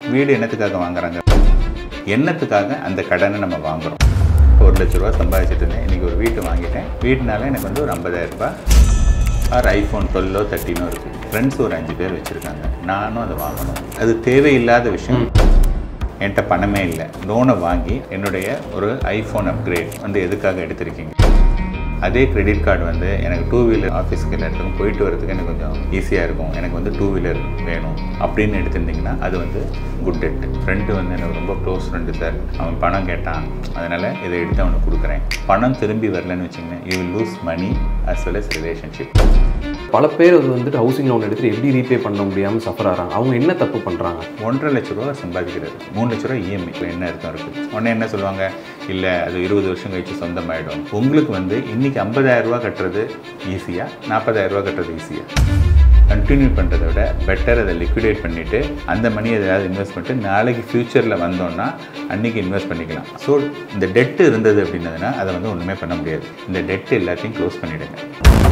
வீடு என்னத்துக்காக வாங்குறாங்க என்னத்துக்காக அந்த கடனை நம்ம வாங்குறோம் ஒரு லட்ச ரூபா சம்பாதிச்சிட்டு இருந்தேன் இன்றைக்கி ஒரு வீட்டு வாங்கிட்டேன் வீட்டுனால எனக்கு வந்து ஒரு 50000 ரூபாய் ஆர் ஐஃபோன் டுவெல்லோ தேர்ட்டினோ இருக்குது ஃப்ரெண்ட்ஸ் ஒரு அஞ்சு பேர் வச்சுருக்காங்க நானும் அதை வாங்கணும் அது தேவையில்லாத விஷயம் என்கிட்ட பணமே இல்லை லோனை வாங்கி என்னுடைய ஒரு ஐஃபோன் அப்கிரேட் வந்து எதுக்காக எடுத்திருக்கீங்க அதே கிரெடிட் கார்டு வந்து எனக்கு டூ வீலர் ஆஃபீஸ்க்கு எல்லா இடத்துக்கும் போயிட்டு வரதுக்கு எனக்கு கொஞ்சம் ஈஸியாக இருக்கும் எனக்கு வந்து டூ வீலர் வேணும் அப்படின்னு எடுத்திருந்தீங்கன்னா அது வந்து குட் டெட் ஃப்ரெண்டு வந்து எனக்கு ரொம்ப க்ளோஸ் ஃப்ரெண்டு சார் அவன் பணம் கேட்டான் அதனால் இதை எடுத்து அவனுக்கு கொடுக்குறேன் பணம் திரும்பி வரலன்னு வச்சிங்கன்னா you will lose money as well as relationship பல பேர் அது வந்துட்டு ஹவுசிங் லோன் எடுத்துட்டு எப்படி ரீபே பண்ண முடியாமல் சஃபர் ஆகிறாங்க அவங்க என்ன தப்பு பண்ணுறாங்க ஒன்றரை லட்ச ரூபா சம்பாதிக்கிறது மூணு லட்ச ரூபா இஎம்ஐ இப்போ என்ன அர்த்தம் இருக்குது உடனே என்ன சொல்லுவாங்க இல்லை அது இருபது வருஷம் கழிச்சு சொந்தமாயிடும் உங்களுக்கு வந்து இன்னைக்கு 50000 ரூபா கட்டுறது ஈஸியாக 40000 ரூபா கட்டுறது ஈஸியாக கண்டினியூ பண்ணுறதை விட பெட்டர் அதை லிக்விடேட் பண்ணிவிட்டு அந்த மணி எதாவது இன்வெஸ்ட் பண்ணிட்டு நாளைக்கு ஃப்யூச்சரில் வந்தோன்னா அன்றைக்கி இன்வெஸ்ட் பண்ணிக்கலாம் ஸோ இந்த டெட்டு இருந்தது அப்படின்னதுன்னா அதை வந்து ஒன்றுமே பண்ண முடியாது இந்த டெட்டு எல்லாத்தையும் க்ளோஸ் பண்ணிவிடுங்க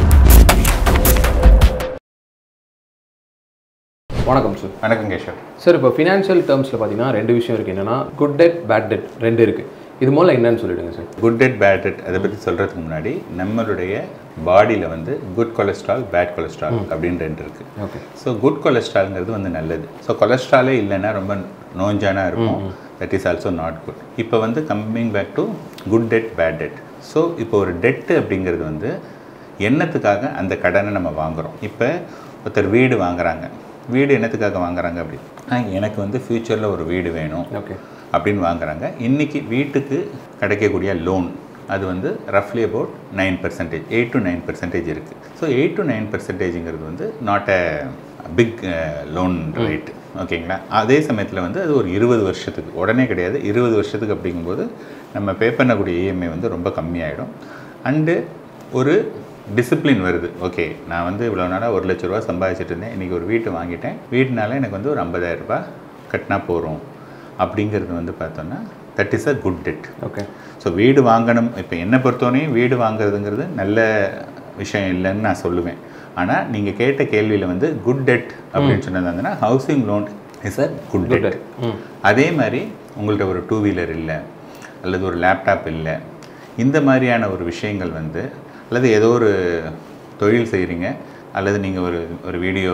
வணக்கம் சார் வணக்கம் கேஷவ் சார் இப்போ ஃபினான்ஷியல் டேர்ம்ஸில் பார்த்தீங்கன்னா ரெண்டு விஷயம் இருக்குது என்னன்னா குட் டெட் பேட் டெட் ரெண்டு இருக்குது இது மூலம் என்னன்னு சொல்லிடுங்க sir good debt bad debt அதை பற்றி சொல்கிறதுக்கு முன்னாடி நம்மளுடைய பாடியில் வந்து குட் கொலஸ்ட்ரால் பேட் கொலஸ்ட்ரால் அப்படின்னு ரெண்டு இருக்குது ஓகே ஸோ குட் கொலஸ்ட்ரால்ங்கிறது வந்து நல்லது ஸோ கொலஸ்ட்ராலே இல்லைன்னா ரொம்ப நோஞ்சானா இருக்கும் that is also not good இப்போ வந்து coming back to good debt bad debt so இப்போ ஒரு டெட்டு அப்படிங்கிறது வந்து என்னத்துக்காக அந்த கடனை நம்ம வாங்குகிறோம் இப்போ ஒருத்தர் வீடு வாங்குறாங்க வீடு என்னத்துக்காக வாங்குறாங்க அப்படி ஆ, எனக்கு வந்து ஃப்யூச்சரில் ஒரு வீடு வேணும் ஓகே அப்படின்னு வாங்குறாங்க இன்றைக்கி வீட்டுக்கு கிடைக்கக்கூடிய லோன் அது வந்து ரஃப்லி about nine percentage eight to nine percentage இருக்குது ஸோ எயிட் டு நைன் பர்சன்டேஜுங்கிறது வந்து not a big loan rate ஓகேங்களா அதே சமயத்தில் வந்து அது ஒரு இருபது வருஷத்துக்கு உடனே கிடையாது இருபது வருஷத்துக்கு அப்படிங்கும்போது நம்ம பே பண்ணக்கூடிய இஎம்ஐ வந்து ரொம்ப கம்மியாயிடும் அண்டு ஒரு டிசிப்ளின் வருது ஓகே நான் வந்து இவ்வளோ நாளாக ஒரு லட்ச ரூபா சம்பாதிச்சிட்டு இருந்தேன் இன்றைக்கி ஒரு வீட்டு வாங்கிட்டேன் வீட்டுனால எனக்கு வந்து ஒரு 50000 ரூபாய் கட்டினா போகிறோம் அப்படிங்கிறது வந்து பார்த்தோன்னா that is a good debt okay so வீடு வாங்கணும் இப்போ என்னை பொறுத்தவரையும் வீடு வாங்குறதுங்கிறது நல்ல விஷயம் இல்லைன்னு நான் சொல்லுவேன் ஆனால் நீங்கள் கேட்ட கேள்வியில் வந்து குட் டெட் அப்படின்னு சொன்னதாங்கன்னா housing loan is a good debt hmm அதே மாதிரி உங்கள்கிட்ட ஒரு டூ வீலர் இல்லை அல்லது ஒரு லேப்டாப் இல்லை இந்த மாதிரியான ஒரு விஷயங்கள் வந்து அல்லது ஏதோ ஒரு தொழில் செய்கிறீங்க அல்லது நீங்கள் ஒரு ஒரு வீடியோ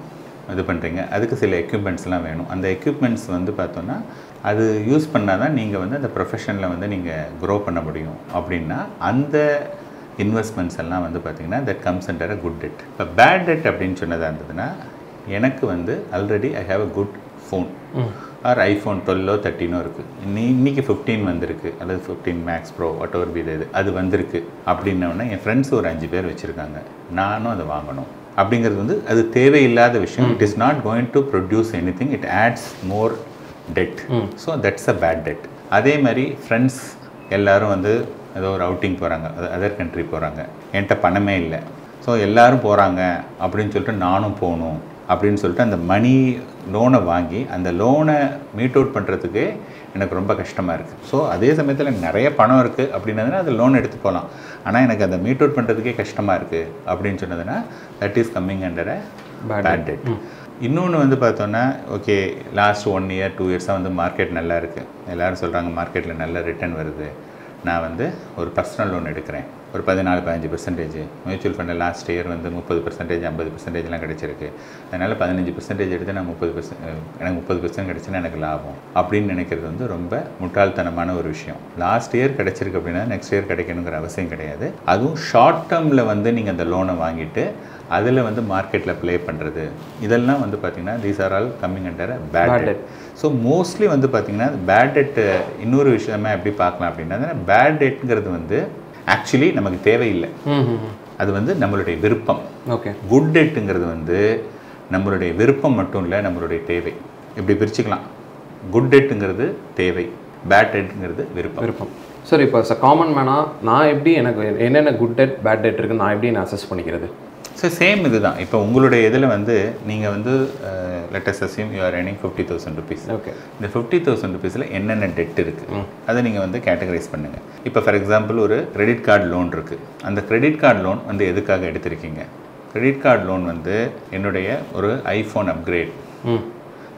இது பண்ணுறீங்க அதுக்கு சில எக்யூப்மெண்ட்ஸ்லாம் வேணும் அந்த எக்யூப்மெண்ட்ஸ் வந்து பார்த்தோன்னா அது யூஸ் பண்ணால் தான் நீங்கள் வந்து அந்த ப்ரொஃபஷனில் வந்து நீங்கள் க்ரோ பண்ண முடியும் அப்படின்னா அந்த இன்வெஸ்ட்மெண்ட்ஸ் எல்லாம் வந்து பார்த்திங்கன்னா that comes under a good debt இப்போ பேட் டெட் அப்படின்னு சொன்னதாக இருந்ததுன்னா எனக்கு வந்து already I have a good phone or iPhone டுவெல்லோ தேர்ட்டினோ இருக்குது இன்னி இன்னைக்கு ஃபிஃப்டீன் வந்திருக்கு அல்லது fifteen max pro whatever be இது அது வந்திருக்கு அப்படின்னோடனே என் ஃப்ரெண்ட்ஸ் ஒரு அஞ்சு பேர் வச்சுருக்காங்க நானும் அதை வாங்கணும் அப்படிங்கிறது வந்து அது தேவையில்லாத விஷயம் it is not going to produce anything it adds more debt so that's a bad debt அதே மாதிரி ஃப்ரெண்ட்ஸ் எல்லாரும் வந்து ஏதோ ஒரு அவுட்டிங் போகிறாங்க அதர் கண்ட்ரி போகிறாங்க என்கிட்ட பணமே இல்லை ஸோ எல்லாரும் போகிறாங்க அப்படின்னு சொல்லிட்டு நானும் போகணும் அப்படின்னு சொல்லிட்டு அந்த மணி லோனை வாங்கி அந்த லோனை மீட் அவுட் பண்ணுறதுக்கு எனக்கு ரொம்ப கஷ்டமாக இருக்குது ஸோ அதே சமயத்தில் எனக்கு நிறைய பணம் இருக்குது அப்படின்னதுன்னா அது லோன் எடுத்து போகலாம் ஆனால் எனக்கு அதை மீட் அவுட் பண்ணுறதுக்கே கஷ்டமாக இருக்குது அப்படின்னு சொன்னதுன்னா that is coming under a Bad bad debt இன்னொன்று வந்து பார்த்தோன்னா okay last one year two இயர்ஸாக வந்து மார்க்கெட் நல்லா இருக்குது எல்லாரும் சொல்கிறாங்க மார்க்கெட்டில் நல்ல ரிட்டர்ன் வருது நான் வந்து ஒரு பர்சனல் லோன் எடுக்கிறேன் ஒரு பதினாலு பதினஞ்சு பெர்சன்டேஜ் மியூச்சுவல் ஃபண்டில் லாஸ்ட் இயர் வந்து முப்பது பெர்சன்டேஜ் ஐம்பது பெர்சன்டேஜ்லாம் கிடச்சிருக்கு அதனால் பதினஞ்சு பெர்சன்டேஜ் எடுத்து நான் முப்பது பெர்சன்ட் எனக்கு முப்பது பெர்சன்ட் கிடச்சுன்னா எனக்கு லாபம் அப்படின்னு நினைக்கிறது வந்து ரொம்ப முட்டாள்தனமான ஒரு விஷயம் லாஸ்ட் இயர் கிடச்சிருக்கு அப்படின்னா நெக்ஸ்ட் இயர் கிடைக்கணுங்கிற அவசியம் கிடையாது அதுவும் ஷார்ட் டேர்மில் வந்து நீங்கள் அந்த லோனை வாங்கிட்டு அதில் வந்து மார்க்கெட்டில் ப்ளே பண்ணுறது இதெல்லாம் வந்து பார்த்திங்கன்னா these are all coming under bad Bad debt so mostly வந்து பார்த்திங்கன்னா பேட் டெட் இன்னொரு விஷயமா எப்படி பார்க்கலாம் அப்படின்னா பேட் டெட்ங்கிறது வந்து ஆக்சுவலி நமக்கு தேவையில்லை ம் ம் அது வந்து நம்மளுடைய விருப்பம் ஓகே குட் டெட்டுங்கிறது வந்து நம்மளுடைய விருப்பம் மட்டும் இல்லை நம்மளுடைய தேவை இப்படி பிரிச்சுக்கலாம் குட் டெட்டுங்கிறது தேவை பேட் டெட்டுங்கிறது விருப்பம் விருப்பம் சார் இப்போ காமன் மேனாக நான் எப்படி எனக்கு என்னென்ன குட் டெட் பேட் டெட் இருக்குன்னு நான் எப்படி நான் அசஸ் பண்ணிக்கிறது ஸோ சேம் இதுதான் இப்போ உங்களுடைய இதில் வந்து நீங்கள் வந்து let's assume you are earning fifty thousand rupees okay இந்த ஃபிஃப்டி தௌசண்ட் ருபீஸில் என்னென்ன டெட் இருக்குது அதை நீங்கள் வந்து கேட்டகரைஸ் பண்ணுங்கள் இப்போ ஃபார் எக்ஸாம்பிள் ஒரு கிரெடிட் கார்டு லோன் இருக்குது அந்த கிரெடிட் கார்டு லோன் வந்து எதுக்காக எடுத்திருக்கீங்க கிரெடிட் கார்டு லோன் வந்து என்னுடைய ஒரு ஐஃபோன் அப்கிரேட் ம்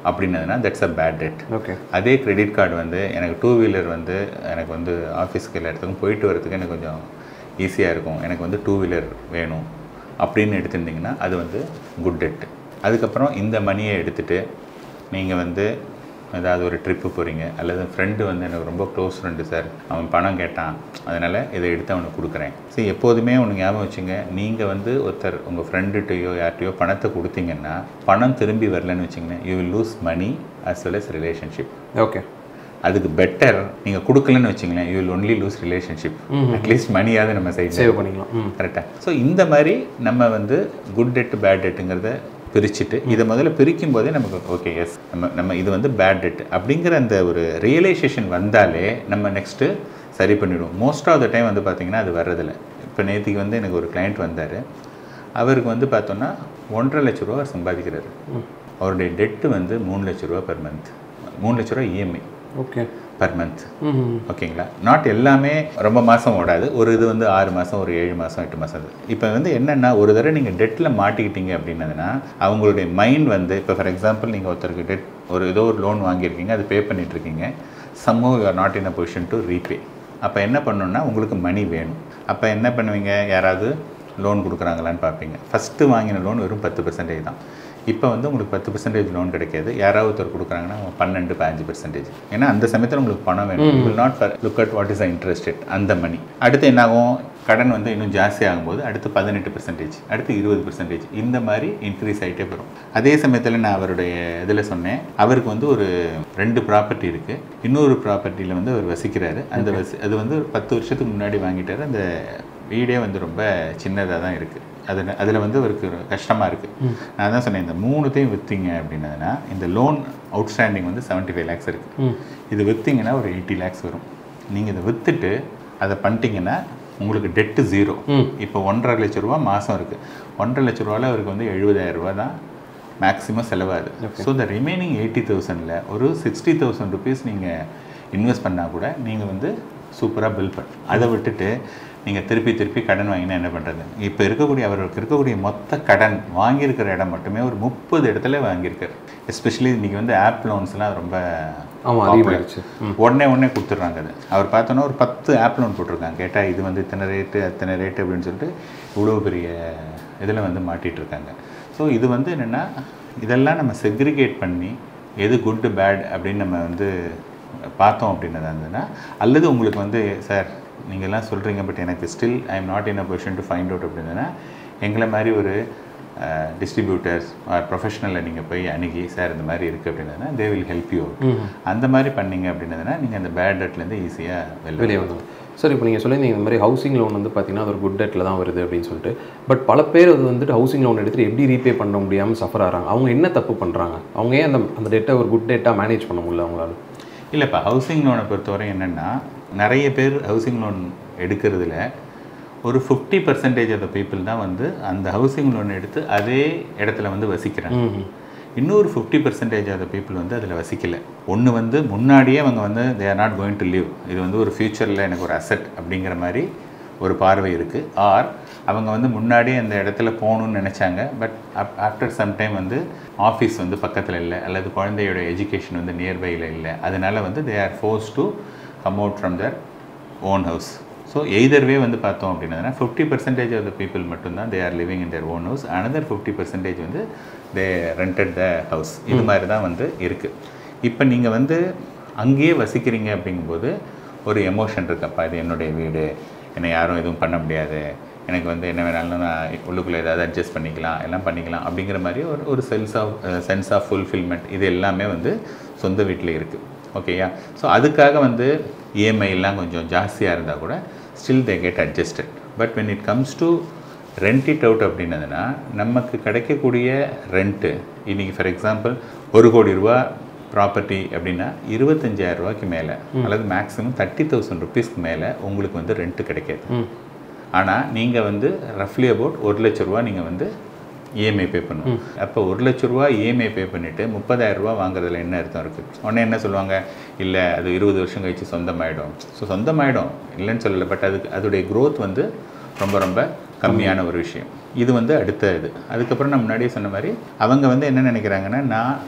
அப்படின்னதுன்னா that's a bad debt okay அதே கிரெடிட் கார்டு வந்து எனக்கு டூ வீலர் வந்து எனக்கு வந்து ஆஃபீஸ்க்கு எல்லா இடத்துக்கும் போயிட்டு வரதுக்கு எனக்கு கொஞ்சம் ஈஸியாக இருக்கும் எனக்கு வந்து டூ வீலர் வேணும் அப்படின்னு எடுத்திருந்தீங்கன்னா அது வந்து குட் டெட் அதுக்கப்புறம் இந்த மணியை எடுத்துகிட்டு நீங்கள் வந்து ஏதாவது ஒரு ட்ரிப்பு போகிறீங்க அல்லது ஃப்ரெண்டு வந்து எனக்கு ரொம்ப க்ளோஸ் ஃப்ரெண்டு சார் அவன் பணம் கேட்டான் அதனால் இதை எடுத்து அவனுக்கு கொடுக்குறேன் சரி எப்போதுமே ஒன்று ஞாபகம் வச்சுங்க நீங்கள் வந்து ஒருத்தர் உங்கள் ஃப்ரெண்டுகிட்டையோ யார்கிட்டயோ பணத்தை கொடுத்தீங்கன்னா பணம் திரும்பி வரலன்னு வச்சிங்கன்னா you will lose money as well as relationship okay அதுக்கு பெட்டர் நீங்கள் கொடுக்கலன்னு வச்சிங்களேன் you will only lose relationship at least மணியாவது நம்ம சைடு சேவ் பண்ணிக்கலாம் ம் கரெக்டாக ஸோ இந்த மாதிரி நம்ம வந்து குட் டெட் பேட் டெட்டுங்கிறத பிரிச்சுட்டு இதை முதல்ல பிரிக்கும் போதே நமக்கு ஓகே எஸ் நம்ம நம்ம இது வந்து பேட் டெட் அப்படிங்கிற அந்த ஒரு ரியலைசேஷன் வந்தாலே நம்ம நெக்ஸ்ட்டு சரி பண்ணிவிடுவோம் மோஸ்ட் ஆஃப் த டைம் வந்து பார்த்திங்கன்னா அது வர்றதில்ல இப்போ நேற்றுக்கு வந்து எனக்கு ஒரு கிளைண்ட் வந்தார் அவருக்கு வந்து பார்த்தோன்னா ஒன்றரை லட்ச ரூபா அவர் சம்பாதிக்கிறாரு அவருடைய டெட்டு வந்து மூணு லட்ச ரூபா பெர் மந்த் மூணு லட்ச ரூபா இஎம்ஐ ஓகே பர் மந்த் ம் ஓகேங்களா நாட் எல்லாமே ரொம்ப மாதம் ஓடாது ஒரு இது வந்து ஆறு மாதம் ஒரு ஏழு மாதம் எட்டு மாதம் இப்போ வந்து என்னென்னா ஒரு தடவை நீங்கள் டெட்டில் மாட்டிக்கிட்டீங்க அப்படின்னதுன்னா அவங்களுடைய மைண்ட் வந்து இப்போ ஃபார் எக்ஸாம்பிள் நீங்கள் ஒருத்தருக்கு டெட் ஒரு ஏதோ ஒரு லோன் வாங்கியிருக்கீங்க அது பே பண்ணிட்டு இருக்கீங்க சம்மோ you are not in a position to repay அப்போ என்ன பண்ணணும்னா உங்களுக்கு மணி வேணும் அப்போ என்ன பண்ணுவீங்க யாராவது லோன் கொடுக்குறாங்களான்னு பார்ப்பீங்க ஃபஸ்ட்டு வாங்கின லோன் வெறும் பத்து பர்சன்டேஜ் தான் இப்போ வந்து உங்களுக்கு பத்து பர்சன்டேஜ் லோன் கிடைக்காது யாராவது ஒருத்தர் கொடுக்குறாங்கன்னா அவங்க பன்னெண்டு பதினஞ்சு பர்சன்டேஜ் ஏன்னா அந்த சமயத்தில் உங்களுக்கு பணம் வேணும் will not look at what is interest rate அந்த மணி அடுத்து என்னாகும் கடன் வந்து இன்னும் ஜாஸ்தி ஆகும்போது அடுத்து பதினெட்டு பர்சன்டேஜ் அடுத்து இருபது பர்சன்டேஜ் இந்த மாதிரி இன்க்ரீஸ் ஆகிட்டே வரும் அதே சமயத்தில் நான் அவருடைய இதில் சொன்னேன் அவருக்கு வந்து ஒரு ரெண்டு ப்ராப்பர்ட்டி இருக்குது இன்னொரு ப்ராப்பர்ட்டியில் வந்து அவர் வசிக்கிறாரு அந்த வசி அது வந்து ஒரு பத்து வருஷத்துக்கு முன்னாடி வாங்கிட்டாரு அந்த வீடே வந்து ரொம்ப சின்னதாக தான் இருக்குது அதில் அதில் வந்து அவருக்கு ஒரு கஷ்டமாக இருக்குது நான் தான் சொன்னேன் இந்த மூணுத்தையும் விற்றீங்க அப்படின்னதுன்னா இந்த லோன் அவுட்ஸ்டாண்டிங் வந்து செவன்ட்டி ஃபைவ் லேக்ஸ் இருக்குது ம் இது விற்றீங்கன்னா ஒரு எயிட்டி லேக்ஸ் வரும் நீங்கள் இதை விற்றுட்டு அதை பண்ணிட்டீங்கன்னா உங்களுக்கு டெட்டு ஜீரோ ம். இப்போ ஒன்றரை லட்ச ரூபா மாதம் இருக்குது ஒன்றரை லட்ச ரூபாவில் அவருக்கு வந்து எழுபதாயிரம் ரூபா தான் மேக்ஸிமம் செலவாகுது ஸோ இந்த ரிமைனிங் எயிட்டி தௌசண்டில் ஒரு சிக்ஸ்டி தௌசண்ட் ருபீஸ் நீங்கள் இன்வெஸ்ட் பண்ணால் கூட நீங்கள் வந்து சூப்பராக பில் பண்ண அதை விட்டுட்டு நீங்கள் திருப்பி திருப்பி கடன் வாங்கினா என்ன பண்ணுறது இப்போ இருக்கக்கூடிய அவருக்கு இருக்கக்கூடிய மொத்த கடன் வாங்கியிருக்கிற இடம் மட்டுமே ஒரு முப்பது இடத்துல வாங்கியிருக்காரு எஸ்பெஷலி இன்றைக்கி வந்து ஆப் லோன்ஸ்லாம் ரொம்ப ஆமாம் அதிகமாகிடுச்சு ம் உடனே உடனே கொடுத்துட்றாங்க அது அவர் பார்த்தோன்னா ஒரு பத்து ஆப் லோன் போட்டிருக்காங்க கேட்டால் இது வந்து இத்தனை ரேட்டு அத்தனை ரேட்டு அப்படின்னு சொல்லிட்டு இவ்வளோ பெரிய இதில் வந்து மாட்டிட்டு இருக்காங்க ஸோ இது வந்து என்னென்னா இதெல்லாம் நம்ம செக்ரிகேட் பண்ணி எது குட் பேட் அப்படின்னு நம்ம வந்து பார்த்தோம் அப்படின்னதா இருந்ததுன்னா அல்லது உங்களுக்கு வந்து சார் நீங்கள்லாம் சொல்கிறீங்க பட் எனக்கு still I am not in a position to find out அப்படின்னா எங்களை மாதிரி ஒரு டிஸ்ட்ரிபியூட்டர்ஸ் ப்ரொஃபஷனலில் நீங்கள் போய் அணுகி சார் இந்த மாதிரி இருக்குது அப்படின்னதுன்னா தே வில் ஹெல்ப் யூ அந்த மாதிரி பண்ணீங்க அப்படின்னதுன்னா நீங்கள் அந்த பேட் டேட்லேருந்து ஈஸியாக வெளில வெளியே வந்தோம் சார் இப்போ நீங்கள் சொல்லியிருந்தீங்க இந்த மாதிரி ஹவுசிங் லோன் வந்து பார்த்தீங்கன்னா அது ஒரு குட் டேட்டில் தான் வருது அப்படின்னு சொல்லிட்டு பட் பல பேர் அது வந்துட்டு ஹவுசிங் லோன் எடுத்துட்டு எப்படி ரீபே பண்ண முடியாமல் சஃபர் ஆகிறாங்க அவங்க என்ன தப்பு பண்ணுறாங்க அவங்க ஏன் அந்த அந்த டேட்டை ஒரு குட் டேட்டாக மேனேஜ் பண்ண முடியல அவங்களால இல்லைப்பா ஹவுசிங் லோனை பொறுத்தவரை என்னென்னா நிறைய பேர் ஹவுசிங் லோன் எடுக்கிறதுல ஒரு fifty percentage of the people தான் வந்து அந்த ஹவுசிங் லோன் எடுத்து அதே இடத்துல வந்து வசிக்கிறாங்க ம் இன்னொரு fifty percentage of the people வந்து அதில் வசிக்கல ஒன்று வந்து முன்னாடியே அவங்க வந்து they are not going to live இது வந்து ஒரு ஃப்யூச்சரில் எனக்கு ஒரு அசெட் அப்படிங்கிற மாதிரி ஒரு பார்வை இருக்குது ஆர் அவங்க வந்து முன்னாடியே அந்த இடத்துல போகணும்னு நினச்சாங்க but up after some time வந்து ஆஃபீஸ் வந்து பக்கத்தில் இல்லை அல்லது குழந்தையோட எஜுகேஷன் வந்து நியர்பையில் இல்லை அதனால வந்து they are force to come out from their own house so either way வந்து பார்த்தோம் அப்படின்னா fifty percentage of the people மட்டும்தான் they are living in their own house another fifty percentage வந்து தே ரெண்டட் த ஹவுஸ் இது மாதிரி தான் வந்து இருக்குது இப்போ நீங்கள் வந்து அங்கேயே வசிக்கிறீங்க அப்படிங்கும்போது ஒரு எமோஷன் இருக்குப்பா இது என்னுடைய வீடு என்னை யாரும் எதுவும் பண்ண முடியாது எனக்கு வந்து என்ன வேணாலும் நான் உள்ளுக்குள்ளே ஏதாவது அட்ஜஸ்ட் பண்ணிக்கலாம் எல்லாம் பண்ணிக்கலாம் அப்படிங்கிற மாதிரி ஒரு ஒரு sense of sense of fulfilment இது எல்லாமே வந்து சொந்த வீட்டில் இருக்குது ஓகேயா ஸோ அதுக்காக வந்து EMI எல்லாம் கொஞ்சம் ஜாஸ்தியாக இருந்தால் கூட still they get adjusted but when it comes to rent it out அப்படின்னதுன்னா நமக்கு கிடைக்கக்கூடிய ரெண்ட்டு இன்றைக்கி ஃபார் எக்ஸாம்பிள் ஒரு கோடி ரூபா ப்ராப்பர்ட்டி அப்படின்னா இருபத்தஞ்சாயிரம் ரூபாய்க்கு மேலே அல்லது மேக்ஸிமம் தேர்ட்டி தௌசண்ட் ருபீஸ்க்கு மேலே உங்களுக்கு வந்து ரெண்ட்டு கிடைக்காது ம் ஆனால் நீங்கள் வந்து ரஃப்லி அபவுட் ஒரு லட்ச ரூபா நீங்கள் வந்து இஎம்ஐ பே பண்ணணும் அப்போ ஒரு லட்ச ரூபா இஎம்ஐ பே பண்ணிவிட்டு முப்பதாயிரம் ரூபா வாங்குறதுல என்ன அர்த்தம் இருக்குது உடனே என்ன சொல்லுவாங்க இல்லை அது இருபது வருஷம் கழிச்சு சொந்தமாயிடும் ஸோ சொந்தமாயிடும் இல்லைன்னு சொல்லலை பட் அதுக்கு அதோடைய growth வந்து ரொம்ப ரொம்ப கம்மியான ஒரு விஷயம் இது வந்து அடுத்த இது அதுக்கப்புறம் நான் முன்னாடியே சொன்ன மாதிரி அவங்க வந்து என்ன நினைக்கிறாங்கன்னா நான்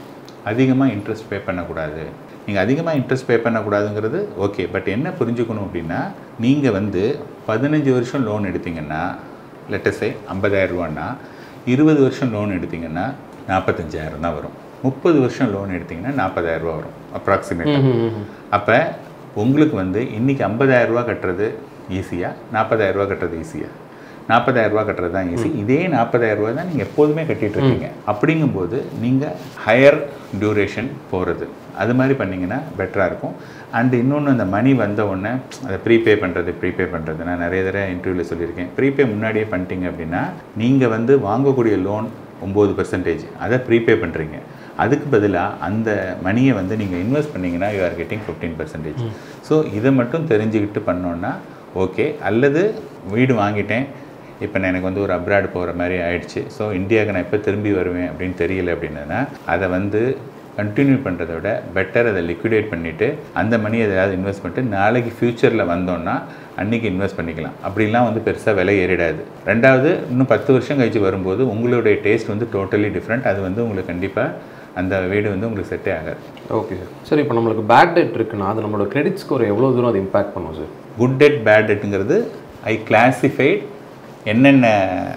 அதிகமாக இன்ட்ரெஸ்ட் பே பண்ணக்கூடாது நீங்கள் அதிகமாக இன்ட்ரெஸ்ட் பே பண்ணக்கூடாதுங்கிறது ஓகே பட் என்ன புரிஞ்சுக்கணும் அப்படின்னா நீங்கள் வந்து பதினஞ்சு வருஷம் லோன் எடுத்தீங்கன்னா லெட்டஸே ஐம்பதாயிரம் ரூபான்னா இருபது வருஷம் லோன் எடுத்தீங்கன்னா நாற்பத்தஞ்சாயிரம் தான் வரும் முப்பது வருஷம் லோன் எடுத்தீங்கன்னா நாற்பதாயிரம் ரூபா வரும் அப்ராக்சிமேட்டாக அப்போ உங்களுக்கு வந்து இன்றைக்கி ஐம்பதாயிரம் ரூபா கட்டுறது ஈஸியாக நாற்பதாயிரம் ரூபா கட்டுறது ஈஸியாக நாற்பதாயிரம் ரூபா கட்டுறது தான் ஈஸி இதே நாற்பதாயிரம் ரூபா தான் நீங்கள் எப்போதுமே கட்டிட்டு இருக்கீங்க அப்படிங்கும்போது நீங்கள் ஹையர் டியூரேஷன் போகிறது அது மாதிரி பண்ணிங்கன்னா பெட்டராக இருக்கும் அண்ட் இன்னொன்று அந்த மணி வந்த உடனே அதை ப்ரீபே பண்ணுறது ப்ரீபே பண்ணுறது நான் நிறைய தடவை இன்டர்வியூவில் சொல்லியிருக்கேன் ப்ரீபே முன்னாடியே பண்ணிட்டீங்க அப்படின்னா நீங்கள் வந்து வாங்கக்கூடிய லோன் ஒம்பது பர்சன்டேஜ் அதை ப்ரீபே பண்ணுறீங்க அதுக்கு பதிலாக அந்த மணியை வந்து நீங்கள் இன்வெஸ்ட் பண்ணிங்கன்னா you are getting fifteen percentage so இதை மட்டும் தெரிஞ்சுக்கிட்டு பண்ணோன்னா ஓகே அல்லது வீடு வாங்கிட்டேன் இப்போ நான் எனக்கு வந்து ஒரு அப்ராட் போகிற மாதிரி ஆயிடுச்சு ஸோ இந்தியாவுக்கு நான் எப்போ திரும்பி வருவேன் அப்படின்னு தெரியல அப்படின்னா அதை வந்து கண்டினியூ பண்ணுறத விட பெட்டர் அதை லிக்விடேட் பண்ணிவிட்டு அந்த மணி எதாவது இன்வெஸ்ட் பண்ணிட்டு நாளைக்கு ஃப்யூச்சரில் வந்தோன்னா அன்றைக்கி இன்வெஸ்ட் பண்ணிக்கலாம் அப்படிலாம் வந்து பெருசாக விலை ஏறிடாது ரெண்டாவது இன்னும் பத்து வருஷம் கழிச்சு வரும்போது உங்களுடைய டேஸ்ட் வந்து டோட்டலி டிஃப்ரெண்ட் அது வந்து உங்களுக்கு கண்டிப்பாக அந்த வீடு வந்து உங்களுக்கு செட்டே ஆகாது ஓகே சார் சார் இப்போ நம்மளுக்கு பேட் டெட் இருக்குன்னா அது நம்மளோட கிரெடிட் ஸ்கோர் எவ்வளோ தூரம் அது இம்பாக்ட் பண்ணும் சார் குட் டெட் பேட் டெட்டுங்கிறது ஐ கிளாசிஃபைட் என்னென்ன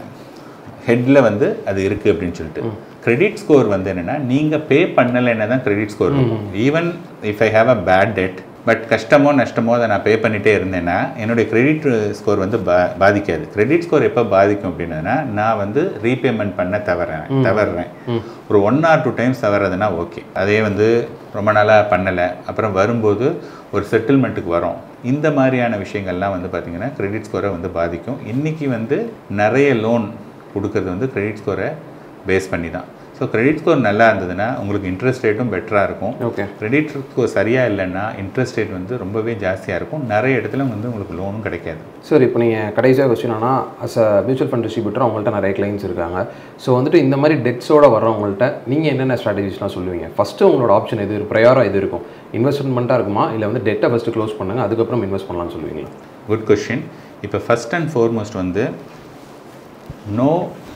ஹெட்டில் வந்து அது இருக்குது அப்படின்னு சொல்லிட்டு கிரெடிட் ஸ்கோர் வந்து என்னென்னா நீங்கள் பே பண்ணலைன்னா தான் கிரெடிட் ஸ்கோர் இருக்கும் even if I have a bad debt but கஷ்டமோ நஷ்டமோ அதை நான் பே பண்ணிகிட்டே இருந்தேன்னா என்னுடைய கிரெடிட் ஸ்கோர் வந்து பா பாதிக்காது கிரெடிட் ஸ்கோர் எப்போ பாதிக்கும் அப்படின்னா நான் வந்து ரீபேமெண்ட் பண்ண தவறேன் தவறுறேன் ஒரு ஒன் ஆர் டூ டைம்ஸ் தவறதுன்னா ஓகே அதே வந்து ரொம்ப நாளாக பண்ணலை அப்புறம் வரும்போது ஒரு செட்டில்மெண்ட்டுக்கு வரோம் இந்த மாதிரியான விஷயங்கள்லாம் வந்து பார்த்திங்கன்னா கிரெடிட் ஸ்கோரை வந்து பாதிக்கும் இன்றைக்கி வந்து நிறைய லோன் கொடுக்கறது வந்து கிரெடிட் ஸ்கோரை பேஸ் பண்ணி தான் ஸோ கிரெடிட் ஸ்கோர் நல்லா இருந்ததுன்னா உங்களுக்கு இன்ட்ரெஸ்ட் ரேட்டும் பெட்டராக இருக்கும் ஓகே கிரெடிட் ஸ்கோர் சரியாக இல்லைன்னா இன்ட்ரெஸ்ட் ரேட் வந்து ரொம்பவே ஜாஸ்தியாக இருக்கும் நிறைய இடத்துல வந்து உங்களுக்கு லோனும் கிடைக்காது சார் இப்போ நீங்கள் கடைசியாக கொஸ்டின் ஆனால் as a mutual fund distributor அவங்கள்ட்ட நிறைய கிளைண்ட்ஸ் இருக்காங்க ஸோ வந்துட்டு இந்த மாதிரி டெட்ஸோட வர்றவங்கள்ட்ட நீங்கள் என்னென்ன ஸ்ட்ராட்டஜிஸ்லாம் சொல்லுவீங்க ஃபஸ்ட்டு உங்களோட ஆப்ஷன் எது ப்ரையாராக எது இருக்கும் இன்வெஸ்ட்மெண்ட்டாக இருக்குமா இல்லை வந்து டெட்டை ஃபஸ்ட்டு க்ளோஸ் பண்ணுங்கள் அதுக்கப்புறம் இன்வெஸ்ட் பண்ணலாம்னு சொல்லுவீங்களா குட் கொஷின் இப்போ ஃபஸ்ட் அண்ட் ஃபோர்மோஸ்ட் வந்து no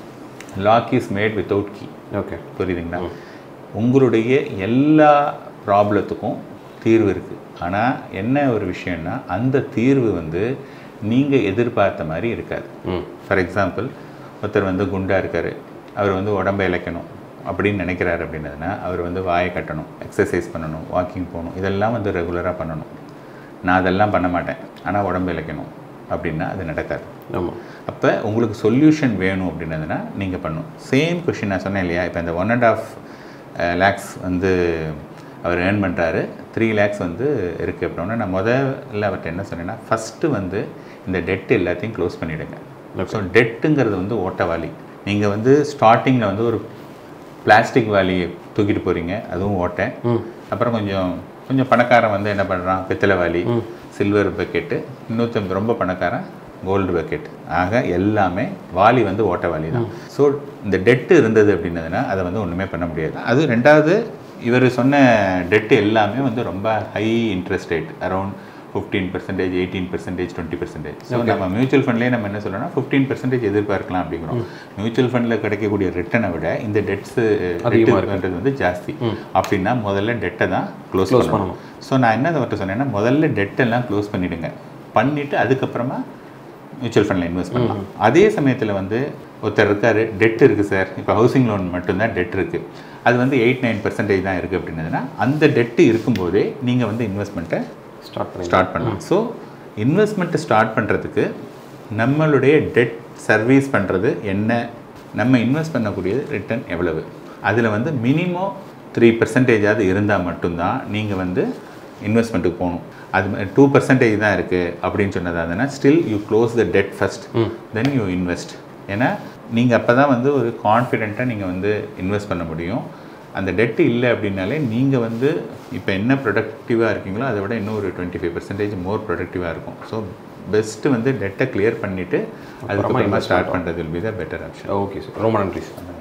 lock is made without key okay புரியுதுங்களா உங்களுடைய எல்லா ப்ராப்ளத்துக்கும் தீர்வு இருக்குது ஆனால் என்ன ஒரு விஷயம்னா அந்த தீர்வு வந்து நீங்கள் எதிர்பார்த்த மாதிரி இருக்காது ம் ஃபார் எக்ஸாம்பிள் ஒருத்தர் வந்து குண்டா இருக்கார் அவர் வந்து உடம்பை இழைக்கணும் அப்படின்னு நினைக்கிறாரு அப்படின்னதுன்னா அவர் வந்து வாயை கட்டணும் எக்ஸசைஸ் பண்ணணும் வாக்கிங் போகணும் இதெல்லாம் வந்து ரெகுலராக பண்ணணும் நான் அதெல்லாம் பண்ண மாட்டேன் ஆனால் உடம்பு இழைக்கணும் அப்படின்னா அது நடக்காது ஆமாம் அப்போ உங்களுக்கு சொல்யூஷன் வேணும் அப்படின்னதுன்னா நீங்கள் பண்ணணும் சேம் கொஷின் நான் சொன்னேன் இல்லையா இப்போ இந்த ஒன் அண்ட் ஆஃப் லேக்ஸ் வந்து அவர் ஏர்ன் பண்ணுறாரு த்ரீ லேக்ஸ் வந்து இருக்குது அப்படின்னா நான் முதல்ல அவர்கிட்ட என்ன சொன்னேன்னா ஃபஸ்ட்டு வந்து இந்த டெட் எல்லாத்தையும் க்ளோஸ் பண்ணிவிடுங்க ஸோ டெட்டுங்கிறது வந்து ஓட்டவாளி நீங்கள் வந்து ஸ்டார்டிங்கில் வந்து ஒரு பிளாஸ்டிக் வாளியை தூக்கிட்டு போகிறீங்க அதுவும் ஓட்டை ம் அப்புறம் கொஞ்சம் கொஞ்சம் பணக்காரன் வந்து என்ன பண்ணுறான் பித்தளை வாளி சில்வர் பக்கெட்டு இன்னொருத்தன் ரொம்ப பணக்காரன் கோல்டு பக்கெட் ஆக எல்லாமே வாளி வந்து ஓட்ட வாளி தான் ஸோ இந்த டெட்டு இருந்தது அப்படின்னதுன்னா அதை வந்து ஒன்றுமே பண்ண முடியாது அது ரெண்டாவது இவர் சொன்ன டெட்டு எல்லாமே வந்து ரொம்ப high interest rate around fifteen percentage eighteen percentage twenty percentage so நம்ம மியூச்சுவல் ஃபண்ட்லேயே நம்ம என்ன சொல்லணும்னா ஃபிஃப்டீன் பர்சன்டேஜ் எதிர்பார்க்கலாம் அப்படிங்கிறோம் மியூச்சுவல் ஃபண்டில் கிடைக்கக்கூடிய ரிட்டனை விட இந்த டெட்ஸ் டெட்டுன்றது வந்து ஜாஸ்தி அப்படின்னா முதல்ல டெட்டை தான் க்ளோஸ் பண்ணணும் ஸோ நான் என்ன அவர்கிட்ட சொன்னேன்னா முதல்ல டெட்டெல்லாம் க்ளோஸ் பண்ணிவிடுங்க பண்ணிவிட்டு அதுக்கப்புறமா மியூச்சுவல் ஃபண்டில் இன்வெஸ்ட் பண்ணலாம் அதே சமயத்தில் வந்து ஒருத்தர் இருக்கார் டெட் இருக்குது சார் இப்போ ஹவுசிங் லோன் மட்டும்தான் டெட் இருக்குது அது வந்து எயிட் நைன் பர்சன்டேஜ் தான் இருக்குது அப்படின்னதுன்னா அந்த டெட்டு இருக்கும்போதே நீங்கள் வந்து இன்வெஸ்ட்மெண்ட்டை ஸ்டார்ட் பண்ணி ஸ்டார்ட் பண்ணலாம் ஸோ இன்வெஸ்ட்மெண்ட்டை ஸ்டார்ட் பண்ணுறதுக்கு நம்மளுடைய டெட் சர்வீஸ் பண்ணுறது என்ன நம்ம இன்வெஸ்ட் பண்ணக்கூடியது ரிட்டர்ன் எவ்வளவு அதில் வந்து மினிமம் த்ரீ பர்சன்டேஜாவது இருந்தால் மட்டும்தான் நீங்கள் வந்து இன்வெஸ்ட்மெண்ட்டுக்கு போகணும் அது டூ பர்சன்டேஜ் தான் இருக்குது அப்படின்னு சொன்னதாதுன்னா still you close the debt first then you invest ஏன்னா நீங்கள் அப்போ தான் வந்து ஒரு கான்ஃபிடென்ட்டாக நீங்கள் வந்து இன்வெஸ்ட் பண்ண முடியும் அந்த டெட்டு இல்லை அப்படின்னாலே நீங்கள் வந்து இப்போ என்ன ப்ரொடக்டிவாக இருக்கீங்களோ அதை விட இன்னும் ஒரு டுவெண்ட்டி ஃபைவ் பர்சன்டேஜ் மோர் ப்ரொடக்டிவாக இருக்கும் ஸோ பெஸ்ட்டு வந்து டெட்டை கிளியர் பண்ணிவிட்டு அதுக்கப்புறமா ஸ்டார்ட் பண்ணுறது will be the better option okay sir ரொம்ப நன்றி சார்